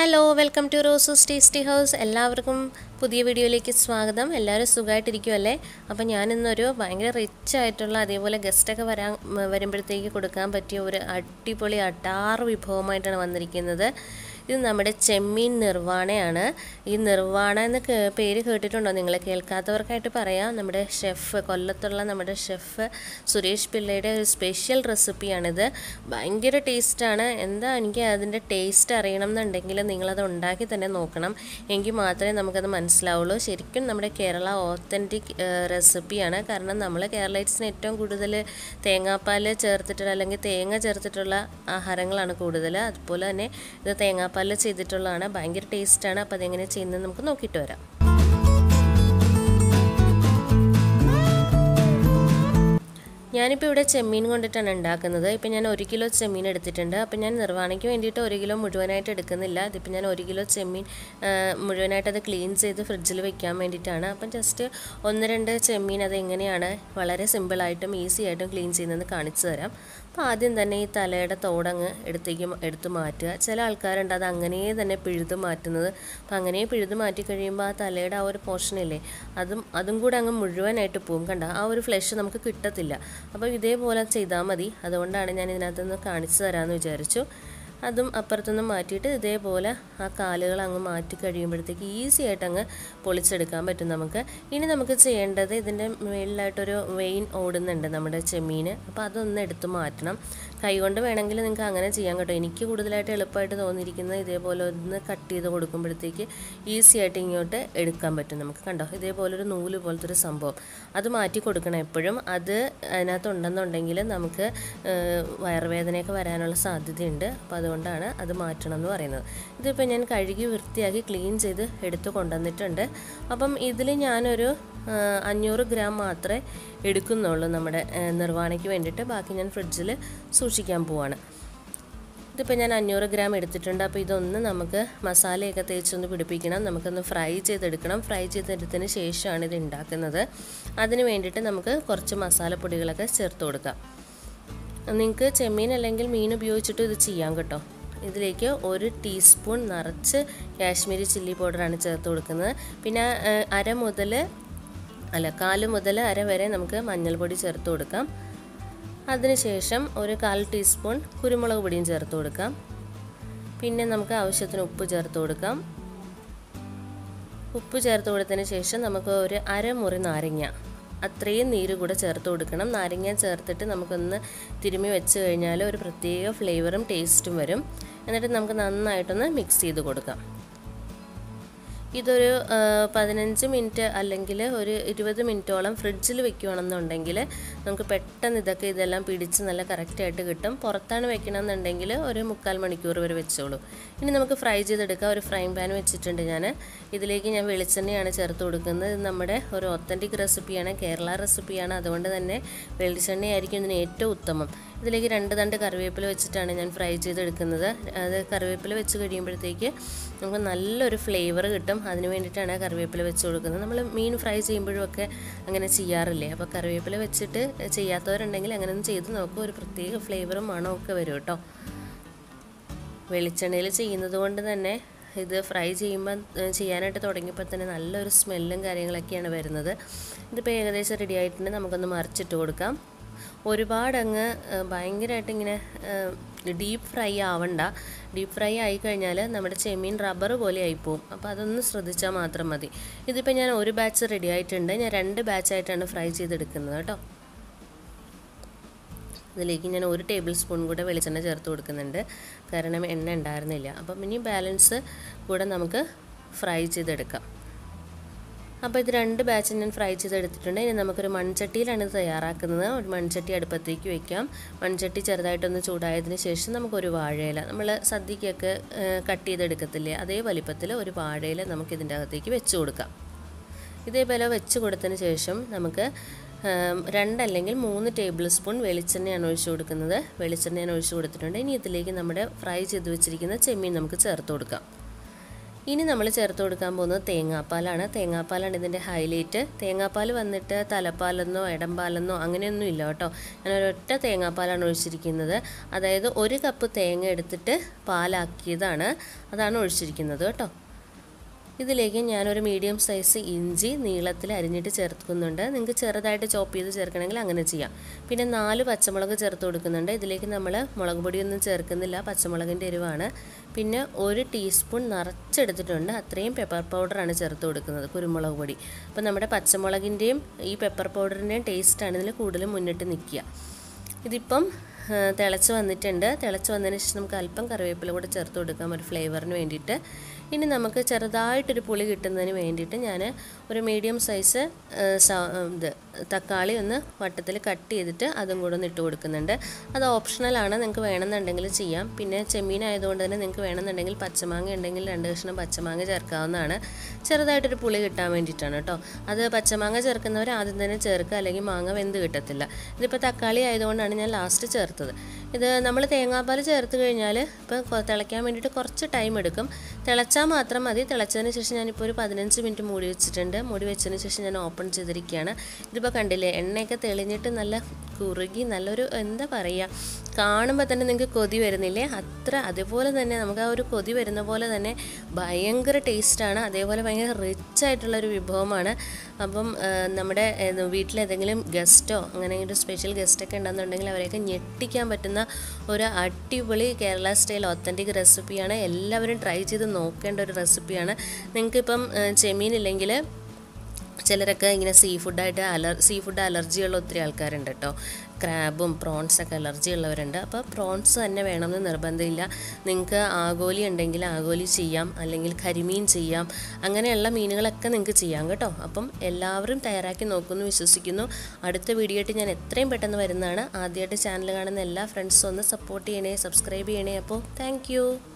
hello welcome to റോസൂസ് tasty house എല്ലാവർക്കും പുതിയ വീഡിയോയിലേക്ക് സ്വാഗതം എല്ലാവരും സുഖമായിട്ടിരിക്കുമല്ലേ അപ്പോൾ ഞാനിന്നൊരു ഭയങ്കര റിച്ച് ആയിട്ടുള്ള അതേപോലെ ഗസ്റ്റൊക്കെ വരാൻ വരുമ്പോഴത്തേക്ക് കൊടുക്കാൻ പറ്റിയ ഒരു അടിപൊളി അടാറ് വിഭവമായിട്ടാണ് വന്നിരിക്കുന്നത് ഇത് നമ്മുടെ ചെമ്മീൻ നിർവാണയാണ് ഈ നിർവാണ എന്ന കേ- പേര് കേട്ടിട്ടുണ്ടോ നിങ്ങൾ കേൾക്കാത്തവർക്കായിട്ട് പറയാം നമ്മുടെ ഷെഫ് കൊല്ലത്തുള്ള നമ്മുടെ ഷെഫ് സുരേഷ് പിള്ളയുടെ ഒരു സ്പെഷ്യൽ റെസിപ്പിയാണിത് ഭയങ്കര ടേസ്റ്റാണ് എന്താ എനിക്ക് അതിൻ്റെ ടേസ്റ്റ് അറിയണം എന്നുണ്ടെങ്കിൽ നിങ്ങളത് ഉണ്ടാക്കി തന്നെ നോക്കണം എങ്കിൽ മാത്രമേ നമുക്കത് മനസ്സിലാവുള്ളൂ ശരിക്കും നമ്മുടെ കേരള ഓത്തൻറ്റിക് റെസിപ്പിയാണ് കാരണം നമ്മൾ കേരളൈറ്റ്സിന് ഏറ്റവും കൂടുതൽ തേങ്ങാപ്പാൽ ചേർത്തിട്ടുള്ള അല്ലെങ്കിൽ തേങ്ങ ചേർത്തിട്ടുള്ള ആഹാരങ്ങളാണ് കൂടുതൽ അതുപോലെ തന്നെ ഇത് തേങ്ങാപ്പാൽ ചെയ്തിട്ടുള്ളതാണ് ഭയങ്കര ടേസ്റ്റാണ് അപ്പോൾ അതെങ്ങനെ ചെയ്യുന്നത് നമുക്ക് നോക്കിയിട്ട് വരാം ഞാനിപ്പോൾ ഇവിടെ ചെമ്മീൻ കൊണ്ടിട്ടാണ് ഉണ്ടാക്കുന്നത് ഇപ്പം ഞാൻ ഒരു കിലോ ചെമ്മീൻ എടുത്തിട്ടുണ്ട് അപ്പം ഞാൻ നിർവ്വാണയ്ക്ക് വേണ്ടിയിട്ട് ഒരു കിലോ മുഴുവനായിട്ട് എടുക്കുന്നില്ല ഇതിപ്പോൾ ഞാൻ ഒരു കിലോ ചെമ്മീൻ ആ, മുഴുവനായിട്ട് അത് ക്ലീൻ ചെയ്ത് ഫ്രിഡ്ജിൽ വെക്കാൻ വേണ്ടിയിട്ടാണ് അപ്പം ജസ്റ്റ് ഒന്ന് രണ്ട് ചെമ്മീൻ അത് എങ്ങനെയാണ് വളരെ സിമ്പിളായിട്ടും ഈസി ആയിട്ടും ക്ലീൻ ചെയ്യുന്നതെന്ന് കാണിച്ചു തരാം അപ്പോൾ ആദ്യം തന്നെ ഈ തലയുടെ തോടങ്ങ് എടുത്തേക്ക് മ- എടുത്ത് മാറ്റുക ചില ആൾക്കാരുണ്ട് അത് അങ്ങനെ തന്നെ പിഴുത് മാറ്റുന്നത് അപ്പോൾ അങ്ങനെ പിഴുത് മാറ്റി കഴിയുമ്പോൾ ആ തലയുടെ ആ ഒരു പോർഷനില്ലേ അതും അതും കൂടെ അങ്ങ് മുഴുവനായിട്ട് പോവും കണ്ട ആ ഒരു ഫ്ലഷ് നമുക്ക് കിട്ടത്തില്ല അപ്പോൾ ഇതേപോലെ ചെയ്താൽ മതി അതുകൊണ്ടാണ് ഞാൻ ഇതിനകത്തുനിന്ന് കാണിച്ചു തരാമെന്ന് വിചാരിച്ചു അതും അപ്പുറത്തുനിന്ന് മാറ്റിയിട്ട് ഇതേപോലെ ആ കാലുകൾ അങ്ങ് മാറ്റി കഴിയുമ്പോഴത്തേക്ക് ഈസി ആയിട്ട് അങ്ങ് പൊളിച്ചെടുക്കാൻ പറ്റും നമുക്ക് ഇനി നമുക്ക് ചെയ്യേണ്ടത് ഇതിൻ്റെ മുകളിലായിട്ടൊരു വെയിൻ ഓടുന്നുണ്ട് നമ്മുടെ ചെമ്മീൻ അപ്പോൾ അതൊന്ന് എടുത്ത് മാറ്റണം കൈകൊണ്ട് വേണമെങ്കിൽ നിങ്ങൾക്ക് അങ്ങനെ ചെയ്യാൻ കേട്ടോ എനിക്ക് കൂടുതലായിട്ട് എളുപ്പമായിട്ട് തോന്നിയിരിക്കുന്നത് ഇതേപോലെ ഒന്ന് കട്ട് ചെയ്ത് കൊടുക്കുമ്പോഴത്തേക്ക് ഈസി ആയിട്ട് ഇങ്ങോട്ട് എടുക്കാൻ പറ്റും നമുക്ക് കണ്ടോ ഇതേപോലെ ഒരു നൂല് പോലത്തെ ഒരു സംഭവം അത് മാറ്റി കൊടുക്കണം എപ്പോഴും അത് അതിനകത്തുണ്ടെന്നുണ്ടെങ്കിൽ നമുക്ക് ഏഹ്, വയറുവേദനയൊക്കെ വരാനുള്ള സാധ്യതയുണ്ട് അപ്പോൾ അതുകൊണ്ടാണ് അത് മാറ്റണം എന്ന് പറയുന്നത് ഇതിപ്പോൾ ഞാൻ കഴുകി വൃത്തിയാക്കി ക്ലീൻ ചെയ്ത് എടുത്ത് കൊണ്ടുവന്നിട്ടുണ്ട് അപ്പം ഇതിൽ ഞാനൊരു ആ, അഞ്ഞൂറ് ഗ്രാം മാത്രമേ എടുക്കുന്നുള്ളൂ നമ്മുടെ ആ, നിർവ്വാണയ്ക്ക് വേണ്ടിയിട്ട് ബാക്കി ഞാൻ ഫ്രിഡ്ജിൽ സൂക്ഷിക്കാൻ പോവാണ് ഇതിപ്പോൾ ഞാൻ അഞ്ഞൂറ് ഗ്രാം എടുത്തിട്ടുണ്ട് അപ്പോൾ ഇതൊന്ന് നമുക്ക് മസാലയൊക്കെ തേച്ചൊന്ന് പിടിപ്പിക്കണം നമുക്കൊന്ന് ഫ്രൈ ചെയ്തെടുക്കണം ഫ്രൈ ചെയ്തെടുത്തതിന് ശേഷമാണ് ഇത് ഉണ്ടാക്കുന്നത് അതിന് വേണ്ടിയിട്ട് നമുക്ക് കുറച്ച് മസാലപ്പൊടികളൊക്കെ ചേർത്ത് കൊടുക്കാം നിങ്ങൾക്ക് ചെമ്മീൻ അല്ലെങ്കിൽ മീൻ ഉപയോഗിച്ചിട്ട് ഇത് ചെയ്യാം കേട്ടോ ഇതിലേക്ക് ഒരു ടീസ്പൂൺ നിറച്ച് കാശ്മീരി ചില്ലി പൗഡറാണ് ചേർത്ത് കൊടുക്കുന്നത് പിന്നെ ആ, അര മുതൽ അല്ല കാല് മുതൽ അര വരെ നമുക്ക് മഞ്ഞൾപ്പൊടി ചേർത്ത് കൊടുക്കാം അതിനുശേഷം ഒരു കാൽ ടീസ്പൂൺ കുരുമുളക് പൊടിയും ചേർത്ത് കൊടുക്കാം പിന്നെ നമുക്ക് ആവശ്യത്തിന് ഉപ്പ് ചേർത്ത് കൊടുക്കാം ഉപ്പ് ചേർത്ത് കൊടുത്തതിന് ശേഷം നമുക്ക് ഒരു അരമുറി നാരങ്ങ അത്രയും നീര് കൂടെ ചേർത്ത് കൊടുക്കണം നാരങ്ങ ചേർത്തിട്ട് നമുക്കൊന്ന് തിരുമ്മി വെച്ച് കഴിഞ്ഞാൽ ഒരു പ്രത്യേക ഫ്ലേവറും ടേസ്റ്റും വരും എന്നിട്ട് നമുക്ക് നന്നായിട്ടൊന്ന് മിക്സ് ചെയ്ത് കൊടുക്കാം ഇതൊരു ആ, പതിനഞ്ച് മിനിറ്റ് അല്ലെങ്കിൽ ഒരു ഇരുപത് മിനിറ്റോളം ഫ്രിഡ്ജിൽ വെക്കുകയാണെന്നുണ്ടെങ്കിൽ നമുക്ക് പെട്ടെന്ന് ഇതൊക്കെ ഇതെല്ലാം പിടിച്ച് നല്ല കറക്റ്റായിട്ട് കിട്ടും പുറത്താണ് വെക്കണമെന്നുണ്ടെങ്കിൽ ഒരു മുക്കാൽ മണിക്കൂർ വരെ വെച്ചോളൂ ഇനി നമുക്ക് ഫ്രൈ ചെയ്തെടുക്കാം ഒരു ഫ്രൈ പാൻ വെച്ചിട്ടുണ്ട് ഞാൻ ഇതിലേക്ക് ഞാൻ വെളിച്ചെണ്ണയാണ് ചേർത്ത് കൊടുക്കുന്നത് ഇത് നമ്മുടെ ഒരു ഒത്തൻറ്റിക് റെസിപ്പിയാണ് കേരള റെസിപ്പിയാണ് അതുകൊണ്ട് തന്നെ വെളിച്ചെണ്ണയായിരിക്കും ഇതിന് ഏറ്റവും ഉത്തമം ഇതിലേക്ക് രണ്ട് തണ്ട് കറിവേപ്പില വെച്ചിട്ടാണ് ഞാൻ ഫ്രൈ ചെയ്തെടുക്കുന്നത് അത് കറിവേപ്പില വെച്ച് കഴിയുമ്പോഴത്തേക്ക് നമുക്ക് നല്ലൊരു ഫ്ലേവർ കിട്ടും അതിന് വേണ്ടിയിട്ടാണ് കറിവേപ്പില വെച്ച് കൊടുക്കുന്നത് നമ്മൾ മീൻ ഫ്രൈ ചെയ്യുമ്പോഴും ഒക്കെ അങ്ങനെ ചെയ്യാറില്ലേ അപ്പോൾ കറിവേപ്പില വെച്ചിട്ട് ചെയ്യാത്തവരുണ്ടെങ്കിൽ അങ്ങനെ ഒന്ന് ചെയ്ത് നോക്കുക ഒരു പ്രത്യേക ഫ്ലേവറും മണവും ഒക്കെ വരും കേട്ടോ വെളിച്ചെണ്ണയിൽ ചെയ്യുന്നത് കൊണ്ട് തന്നെ ഇത് ഫ്രൈ ചെയ്യുമ്പോൾ ഏഹ്, ചെയ്യാനായിട്ട് തുടങ്ങിയപ്പോൾ തന്നെ നല്ലൊരു സ്മെല്ലും കാര്യങ്ങളൊക്കെയാണ് വരുന്നത് ഇതിപ്പോൾ ഏകദേശം റെഡി ആയിട്ടുണ്ട് നമുക്കൊന്ന് മറിച്ചിട്ട് കൊടുക്കാം ഒരുപാട് അങ്ങ് ഏഹ്, ഭയങ്കരമായിട്ട് ഇങ്ങനെ ഡീപ്പ് ഫ്രൈ ആവണ്ട ഡീപ്പ് ഫ്രൈ ആയി കഴിഞ്ഞാൽ നമ്മുടെ ചെമ്മീൻ റബ്ബർ പോലെ ആയിപ്പോവും അപ്പോൾ അതൊന്ന് ശ്രദ്ധിച്ചാൽ മാത്രം മതി ഇതിപ്പോൾ ഞാൻ ഒരു ബാച്ച് റെഡി ആയിട്ടുണ്ട് ഞാൻ രണ്ട് ബാച്ചായിട്ടാണ് ഫ്രൈ ചെയ്തെടുക്കുന്നത് കേട്ടോ ഇതിലേക്ക് ഞാൻ ഒരു ടേബിൾ സ്പൂൺ കൂടെ വെളിച്ചെണ്ണ ചേർത്ത് കൊടുക്കുന്നുണ്ട് കാരണം എണ്ണ ഉണ്ടായിരുന്നില്ല അപ്പം ഇനി ബാലൻസ് കൂടെ നമുക്ക് ഫ്രൈ ചെയ്തെടുക്കാം അപ്പോൾ ഇത് രണ്ട് ബാച്ച് ഞാൻ ഫ്രൈ ചെയ്തെടുത്തിട്ടുണ്ട് ഇനി നമുക്കൊരു മൺചട്ടിയിലാണ് ഇത് തയ്യാറാക്കുന്നത് ഒരു മൺചട്ടി അടുപ്പത്തേക്ക് വെക്കാം മൺചട്ടി ചെറുതായിട്ടൊന്ന് ചൂടായതിന് ശേഷം നമുക്കൊരു വാഴയില നമ്മൾ സദ്യക്കൊക്കെ കട്ട് ചെയ്തെടുക്കത്തില്ലേ അതേ വലിപ്പത്തിൽ ഒരു വാഴയില നമുക്ക് ഇതിൻ്റെ അകത്തേക്ക് വെച്ച് കൊടുക്കാം ഇതേപോലെ വെച്ച് കൊടുത്തതിന് ശേഷം നമുക്ക് ആം, രണ്ടല്ലെങ്കിൽ മൂന്ന് ടേബിൾ സ്പൂൺ വെളിച്ചെണ്ണയാണ് ഒഴിച്ചു കൊടുക്കുന്നത് വെളിച്ചെണ്ണയാണ് ഒഴിച്ചു കൊടുത്തിട്ടുണ്ട് ഇനി ഇതിലേക്ക് നമ്മുടെ ഫ്രൈ ചെയ്ത് വെച്ചിരിക്കുന്ന ചെമ്മീൻ നമുക്ക് ചേർത്ത് കൊടുക്കാം ഇനി നമ്മൾ ചേർത്ത് കൊടുക്കാൻ പോകുന്നത് തേങ്ങാപ്പാലാണ് തേങ്ങാപ്പാലാണ് ഇതിൻ്റെ ഹൈലൈറ്റ് തേങ്ങാപ്പാൽ വന്നിട്ട് തലപ്പാലെന്നോ ഇടംപാലെന്നോ അങ്ങനെയൊന്നും ഇല്ല കേട്ടോ ഞാൻ ഒരൊറ്റ തേങ്ങാപ്പാലാണ് ഒഴിച്ചിരിക്കുന്നത് അതായത് ഒരു കപ്പ് തേങ്ങ എടുത്തിട്ട് പാലാക്കിയതാണ് അതാണ് ഒഴിച്ചിരിക്കുന്നത് കേട്ടോ ഇതിലേക്ക് ഞാനൊരു മീഡിയം സൈസ് ഇഞ്ചി നീളത്തിൽ അരിഞ്ഞിട്ട് ചേർക്കുന്നുണ്ട് നിങ്ങൾക്ക് ചെറുതായിട്ട് ചോപ്പ് ചെയ്ത് ചേർക്കണമെങ്കിൽ അങ്ങനെ ചെയ്യാം പിന്നെ നാല് പച്ചമുളക് ചേർത്ത് കൊടുക്കുന്നുണ്ട് ഇതിലേക്ക് നമ്മൾ മുളക് പൊടിയൊന്നും ചേർക്കുന്നില്ല പച്ചമുളകിൻ്റെ എരിവാണ് പിന്നെ ഒരു ടീസ്പൂൺ നിറച്ചെടുത്തിട്ടുണ്ട് അത്രയും പെപ്പർ പൗഡറാണ് ചേർത്ത് കൊടുക്കുന്നത് കുരുമുളക് പൊടി അപ്പോൾ നമ്മുടെ പച്ചമുളകിൻ്റെയും ഈ പെപ്പർ പൗഡറിൻ്റെയും ടേസ്റ്റാണ് ഇതിൽ കൂടുതൽ മുന്നിട്ട് നിൽക്കുക ഇതിപ്പം തിളച്ച് വന്നിട്ടുണ്ട് തിളച്ച് വന്നതിന് ശേഷം നമുക്ക് അല്പം കറിവേപ്പില കൂടെ ചേർത്ത് കൊടുക്കാം ഒരു ഫ്ലേവറിന് വേണ്ടിയിട്ട് ഇനി നമുക്ക് ചെറുതായിട്ടൊരു പുളി കിട്ടുന്നതിന് വേണ്ടിയിട്ട് ഞാൻ ഒരു മീഡിയം സൈസ് ഇത് തക്കാളി ഒന്ന് വട്ടത്തിൽ കട്ട് ചെയ്തിട്ട് അതും കൂടെ ഒന്ന് ഇട്ട് കൊടുക്കുന്നുണ്ട് അത് ഓപ്ഷണലാണ് നിങ്ങൾക്ക് വേണമെന്നുണ്ടെങ്കിൽ ചെയ്യാം പിന്നെ ചെമ്മീൻ ആയതുകൊണ്ട് തന്നെ നിങ്ങൾക്ക് വേണമെന്നുണ്ടെങ്കിൽ പച്ചമാങ്ങ ഉണ്ടെങ്കിൽ രണ്ട് കഷ്ണം പച്ചമാങ്ങ ചേർക്കാവുന്നതാണ് ചെറുതായിട്ടൊരു പുളി കിട്ടാൻ വേണ്ടിയിട്ടാണ് കേട്ടോ അത് പച്ചമാങ്ങ ചേർക്കുന്നവർ ആദ്യം തന്നെ ചേർക്കുക അല്ലെങ്കിൽ മാങ്ങ വെന്ത് കിട്ടത്തില്ല ഇതിപ്പോൾ തക്കാളി ആയതുകൊണ്ടാണ് ഞാൻ ലാസ്റ്റ് ചേർത്തത് ഇത് നമ്മൾ തേങ്ങാപ്പാൽ ചേർത്ത് കഴിഞ്ഞാൽ ഇപ്പോൾ തിളയ്ക്കാൻ വേണ്ടിയിട്ട് കുറച്ച് ടൈം എടുക്കും തിളച്ചാൽ മാത്രം മതി തിളച്ചതിന് ശേഷം ഞാനിപ്പോൾ ഒരു പതിനഞ്ച് മിനിറ്റ് മൂടി വെച്ചിട്ടുണ്ട് മൂടി വെച്ചതിന് ശേഷം ഞാൻ ഓപ്പൺ ചെയ്തിരിക്കുകയാണ് ഇതിപ്പോൾ കണ്ടില്ലേ എണ്ണയൊക്കെ തെളിഞ്ഞിട്ട് നല്ല കുറുകി നല്ലൊരു എന്താ പറയുക കാണുമ്പോൾ തന്നെ നിങ്ങൾക്ക് കൊതി വരുന്നില്ലേ അത്ര അതേപോലെ തന്നെ നമുക്ക് ആ ഒരു കൊതി വരുന്ന പോലെ തന്നെ ഭയങ്കര ടേസ്റ്റാണ് അതേപോലെ ഭയങ്കര റിച്ച് ആയിട്ടുള്ളൊരു വിഭവമാണ് അപ്പം നമ്മുടെ വീട്ടിലേതെങ്കിലും ഗസ്റ്റോ അങ്ങനെ ഒരു സ്പെഷ്യൽ ഗസ്റ്റൊക്കെ ഉണ്ടെന്നുണ്ടെങ്കിൽ അവരെയൊക്കെ ഞെട്ടിക്കാൻ പറ്റുന്ന ഒരു അടിപൊളി കേരള സ്റ്റൈൽ ഒത്തൻറ്റിക് റെസിപ്പിയാണ് എല്ലാവരും ട്രൈ ചെയ്ത് നോക്കേണ്ട ഒരു റെസിപ്പിയാണ് നിങ്ങൾക്കിപ്പം ചെമ്മീൻ ഇല്ലെങ്കിൽ ചിലരൊക്കെ ഇങ്ങനെ സീ ഫുഡായിട്ട് അലർ സീ ഫുഡ് അലർജിയുള്ള ഒത്തിരി ആൾക്കാരുണ്ട് കേട്ടോ ക്രാബും പ്രോൺസൊക്കെ അലർജി ഉള്ളവരുണ്ട് അപ്പോൾ പ്രോൺസ് തന്നെ വേണമെന്ന് നിർബന്ധമില്ല നിങ്ങൾക്ക് ആഗോലി ഉണ്ടെങ്കിൽ ആഗോലി ചെയ്യാം അല്ലെങ്കിൽ കരിമീൻ ചെയ്യാം അങ്ങനെയുള്ള മീനുകളൊക്കെ നിങ്ങൾക്ക് ചെയ്യാം കേട്ടോ അപ്പം എല്ലാവരും തയ്യാറാക്കി നോക്കുമെന്ന് വിശ്വസിക്കുന്നു അടുത്ത വീഡിയോ ആയിട്ട് ഞാൻ എത്രയും പെട്ടെന്ന് വരുന്നതാണ് ആദ്യമായിട്ട് ചാനൽ കാണുന്ന എല്ലാ ഫ്രണ്ട്സും ഒന്ന് സപ്പോർട്ട് ചെയ്യണേ സബ്സ്ക്രൈബ് ചെയ്യണേ അപ്പോൾ താങ്ക്